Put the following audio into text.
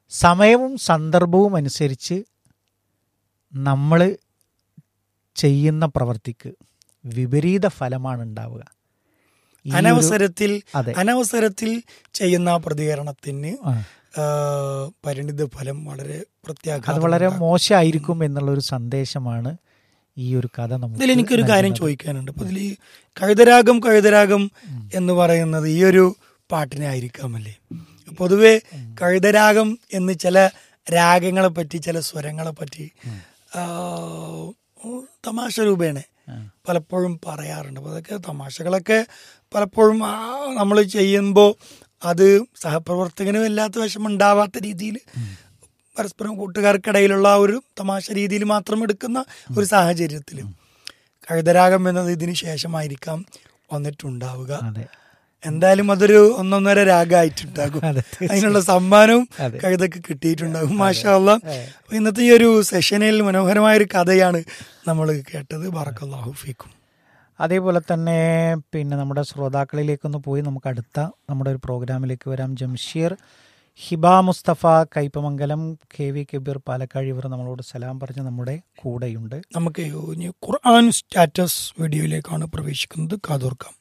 സമയവും സന്ദർഭവും അനുസരിച്ച് നമ്മൾ ചെയ്യുന്ന പ്രവർത്തിക്ക് വിപരീത ഫലമാണ് ഉണ്ടാവുക ഈ ഒരു- അനവസരത്തിൽ അതെ അനവസരത്തിൽ ചെയ്യുന്ന പ്രതികരണത്തിന് ആ. ആ, പരിണിത ഫലം വളരെ അത് പ്രത്യാഘാതം വളരെ ഉണ്ടാക്കും. മോശമായിരിക്കും എന്നുള്ള ഒരു സന്ദേശമാണ് ഈ ഒരു കഥ നമുക്ക് ഇതിൽ എനിക്കൊരു കാര്യം നൽകുന്നത്. ചോദിക്കാനുണ്ട് അപ്പൊ ഇതിൽ ഈ കഴുതരാഗം കഴുതരാഗം എന്ന് പറയുന്നത് ഈ ഒരു പാട്ടിനെ ആയിരിക്കാമല്ലേ പൊതുവെ കഴുതരാഗം എന്ന് ചില രാഗങ്ങളെ പറ്റി ചില സ്വരങ്ങളെ പറ്റി ആ, തമാശ രൂപേണ പലപ്പോഴും പറയാറുണ്ട് അപ്പോൾ അതൊക്കെ തമാശകളൊക്കെ പലപ്പോഴും നമ്മൾ ചെയ്യുമ്പോൾ അത് സഹപ്രവർത്തകനും വല്ലാത്ത വിഷമം ഉണ്ടാവാത്ത രീതിയിൽ പരസ്പരം കൂട്ടുകാർക്കിടയിലുള്ള ആ ഒരു തമാശ രീതിയിൽ മാത്രം എടുക്കുന്ന ഒരു സാഹചര്യത്തിൽ കഴുതരാഗം എന്നത് ഇതിന് ശേഷമായിരിക്കാം വന്നിട്ടുണ്ടാവുക അതെ എന്തായാലും അതൊരു ഒന്നൊന്നര രാഗമായിട്ടുണ്ടാകും അതെ, അതിനുള്ള സമ്മാനവും അതെ. കഴുതക്ക് കിട്ടിയിട്ടുണ്ടാകും മാഷാല്ല ഇന്നത്തെ ഈ ഒരു സെഷനിൽ മനോഹരമായ ഒരു കഥയാണ് നമ്മൾ കേട്ടത് ബറക്കല്ലാഹു ഫീക്കും അതേപോലെ തന്നെ പിന്നെ നമ്മുടെ ശ്രോതാക്കളിലേക്കൊന്ന് പോയി നമുക്ക് അടുത്ത നമ്മുടെ ഒരു പ്രോഗ്രാമിലേക്ക് വരാം ജംഷീർ ഹിബ മുസ്തഫ കൈപ്പമംഗലം കെ വി കബീർ പാലക്കാട് ഇവർ നമ്മളോട് സലാം പറഞ്ഞ് നമ്മുടെ കൂടെയുണ്ട് നമുക്ക് ഇനി ഖുർആൻ സ്റ്റാറ്റസ് വീഡിയോയിലേക്കാണ് പ്രവേശിക്കുന്നത് കാതോർക്കാം